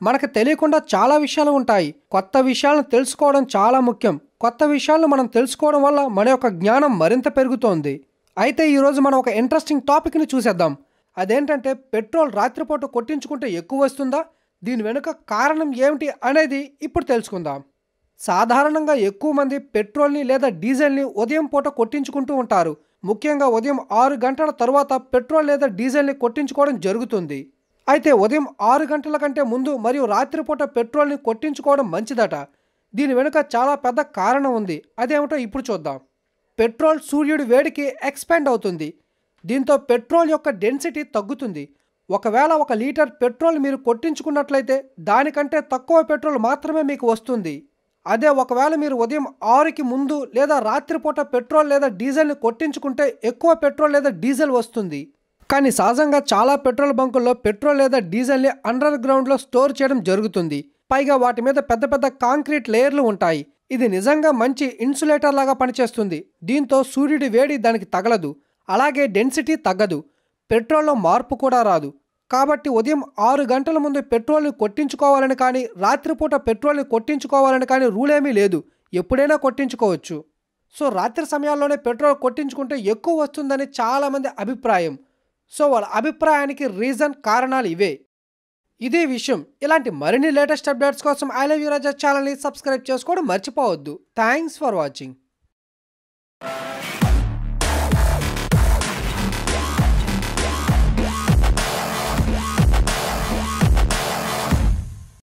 మనకు తెలియకుండా చాలా విషయాలు ఉంటాయి కొత్త విషయాలను తెలుసుకోవడం చాలా ముఖ్యం కొత్త విషయాలను మనం తెలుసుకోవడం వల్ల మన యొక్క జ్ఞానం మరింత పెరుగుతోంది అయితే ఈరోజు మనం ఒక ఇంట్రెస్టింగ్ టాపిక్ని చూసేద్దాం అదేంటంటే పెట్రోల్ రాత్రిపూట కొట్టించుకుంటే ఎక్కువ వస్తుందా దీని వెనుక కారణం ఏమిటి అనేది ఇప్పుడు తెలుసుకుందాం సాధారణంగా ఎక్కువ మంది పెట్రోల్ని లేదా డీజిల్ని ఉదయం పూట కొట్టించుకుంటూ ఉంటారు ముఖ్యంగా ఉదయం ఆరు గంటల తర్వాత పెట్రోల్ లేదా డీజిల్ని కొట్టించుకోవడం జరుగుతుంది అయితే ఉదయం ఆరు గంటల కంటే ముందు మరియు రాత్రిపూట పెట్రోల్ని కొట్టించుకోవడం మంచిదట దీని వెనుక చాలా పెద్ద కారణం ఉంది అదేమిటో ఇప్పుడు చూద్దాం పెట్రోల్ సూర్యుడి వేడికి ఎక్స్పాండ్ అవుతుంది దీంతో పెట్రోల్ యొక్క డెన్సిటీ తగ్గుతుంది ఒకవేళ ఒక లీటర్ పెట్రోల్ మీరు కొట్టించుకున్నట్లయితే దానికంటే తక్కువ పెట్రోల్ మాత్రమే మీకు వస్తుంది అదే ఒకవేళ మీరు ఉదయం ఆరుకి ముందు లేదా రాత్రిపూట పెట్రోల్ లేదా డీజిల్ని కొట్టించుకుంటే ఎక్కువ పెట్రోల్ లేదా డీజిల్ వస్తుంది కానీ సహజంగా చాలా పెట్రోల్ బంకుల్లో పెట్రోల్ లేదా డీజిల్ని అండర్ గ్రౌండ్లో స్టోర్ చేయడం జరుగుతుంది పైగా వాటి మీద పెద్ద పెద్ద కాంక్రీట్ లేయర్లు ఉంటాయి ఇది నిజంగా మంచి ఇన్సులేటర్ లాగా పనిచేస్తుంది దీంతో సూర్యుడి వేడి దానికి తగలదు అలాగే డెన్సిటీ తగ్గదు పెట్రోల్లో మార్పు కూడా రాదు కాబట్టి ఉదయం ఆరు గంటల ముందు పెట్రోల్ని కొట్టించుకోవాలని కానీ రాత్రిపూట పెట్రోల్ని కొట్టించుకోవాలని కానీ రూల్ ఏమీ లేదు ఎప్పుడైనా కొట్టించుకోవచ్చు సో రాత్రి సమయాల్లోనే పెట్రోల్ కొట్టించుకుంటే ఎక్కువ వస్తుందని చాలామంది అభిప్రాయం సో వాళ్ళ అభిప్రాయానికి రీజన్ కారణాలు ఇవే ఇదే విషయం ఇలాంటి మరిన్ని లేటెస్ట్ అప్డేట్స్ కోసం ఐ లవ్ యూ రాజా ఛానల్ని సబ్స్క్రైబ్ చేసుకోవడం మర్చిపోవద్దు థ్యాంక్స్ ఫర్ వాచింగ్